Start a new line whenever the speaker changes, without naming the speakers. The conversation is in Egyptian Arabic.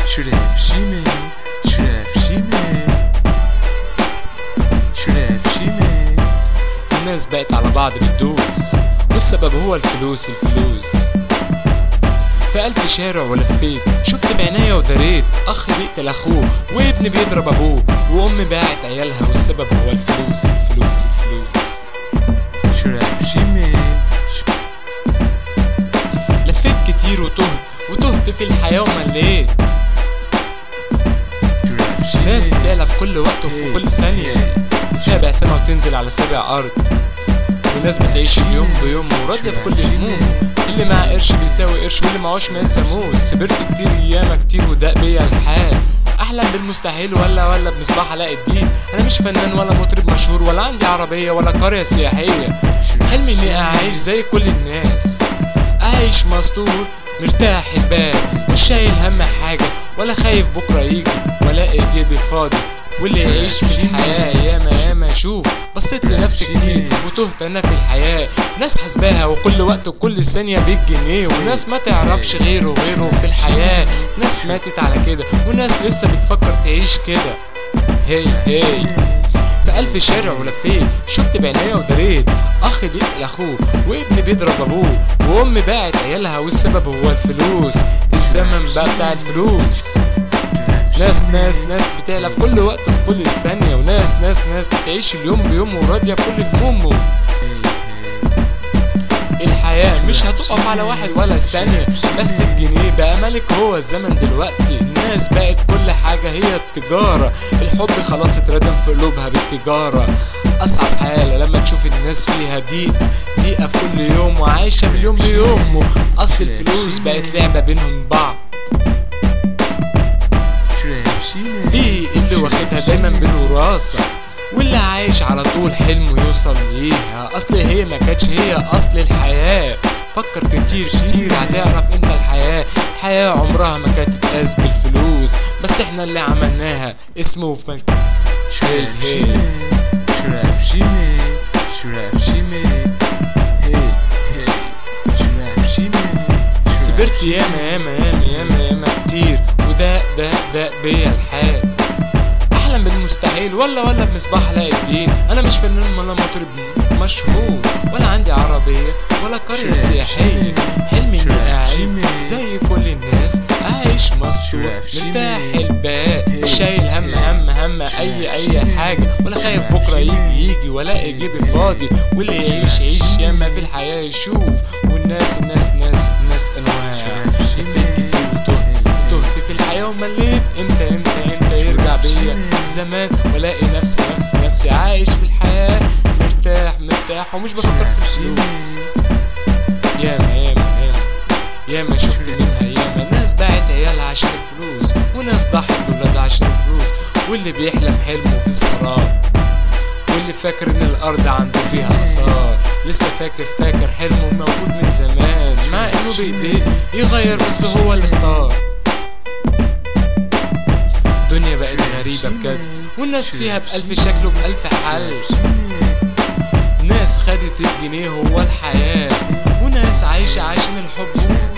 شرف شيمي شرف شيمي شرف شيمي
الناس بقت على بعض بتدوس والسبب هو الفلوس الفلوس في ألف شارع ولفيت شفت بعناية ودريت أخ بيقتل أخوه وابن بيضرب أبوه وأم باعت عيالها والسبب هو الفلوس الفلوس الفلوس
شرف شيمي
لفيت كتير وتهت وتهت في الحياة ومليت
شرف شيمي
ناس بتعلى في كل وقت وفي كل ثانية سابع سما وتنزل على سابع أرض وناس بتعيش اليوم بيوم وراضية بكل هموم اللي معاه قرش بيساوي قرش واللي معهوش ما يلزموش سبرت كتير ياما كتير وده بيا الحال احلم بالمستحيل ولا ولا بمصباح علاء الدين انا مش فنان ولا مطرب مشهور ولا عندي عربيه ولا قريه سياحيه حلمي اني اعيش زي كل الناس اعيش مستور مرتاح البال مش شايل هم حاجه ولا خايف بكره يجي ولا جيبي فاضي واللي يعيش في الحياة ياما ياما شوف بصيت لنفسي كتير وتهت انا في الحياة ناس حسباها وكل وقت وكل ثانية بالجنيه وناس ما تعرفش غيره غيره في الحياة ناس ماتت على كده وناس لسه بتفكر تعيش كده هي هي في ألف شارع ولفيت شفت بعناية ودريت أخ بيقتل أخوه وابن بيضرب أبوه وأم باعت عيالها والسبب هو الفلوس الزمن بقى بتاع الفلوس ناس ناس ناس بتعلى في كل وقت في كل ثانية وناس ناس ناس بتعيش اليوم بيوم وراضية بكل همومه الحياة مش هتقف على واحد ولا ثانية بس الجنيه بقى ملك هو الزمن دلوقتي الناس بقت كل حاجة هي التجارة الحب خلاص اتردم في قلوبها بالتجارة أصعب حالة لما تشوف الناس فيها ضيقة ضيقة في كل يوم وعايشة باليوم بيومه أصل الفلوس بقت لعبة بينهم بعض
شرف شيمي
في اللي واخدها دايما بالوراثة واللي عايش على طول حلمه يوصل ليها اصل هي ما كانتش هي اصل الحياة فكر كتير كتير هتعرف انت الحياة الحياة عمرها ما كانت تتقاس بالفلوس بس احنا اللي عملناها اسمه في ملك
شرف شيمي شرف شيمي شرف شيمي هي هي شرف شيمي
سبرت ياما ياما ياما ياما ياما كتير وده ده ده بيا الحال احلم بالمستحيل ولا ولا بمصباح علاء الدين انا مش فنان ولا مطرب مشهور ولا عندي عربية ولا قرية
شرف
سياحية
شيمي.
حلمي
شرف
اني اعيش
شيمي.
زي كل الناس اعيش مستور
شرف شيمي.
مرتاح البال
هي.
مش شايل هم هم هم اي اي
شيمي.
حاجة ولا خايف
شرف
بكرة
شيمي.
يجي يجي ولا جيبي فاضي واللي يعيش يعيش
شيمي.
ياما في الحياة يشوف والناس الناس ناس ناس انواع
شرف شيمي.
لفيت كتير وتهت تهت في الحياة ومليت امتى امتى امتى يرجع بيا الزمان والاقي نفسي نفسي نفسي عايش في الحياة مرتاح مرتاح ومش بفكر في الفلوس ياما ياما ياما ياما شفت منها ياما ناس باعت عيالها عشان الفلوس وناس ضحت بولادها عشان الفلوس واللي بيحلم حلمه في السراب واللي فاكر ان الارض عنده فيها اثار لسه فاكر فاكر حلمه موجود من زمان مع انه بايديه يغير بس هو اللي اختار الدنيا بقت غريبة بجد والناس فيها بألف شكل وبألف حل ناس خدت الجنيه هو الحياة وناس عايشة عشان الحب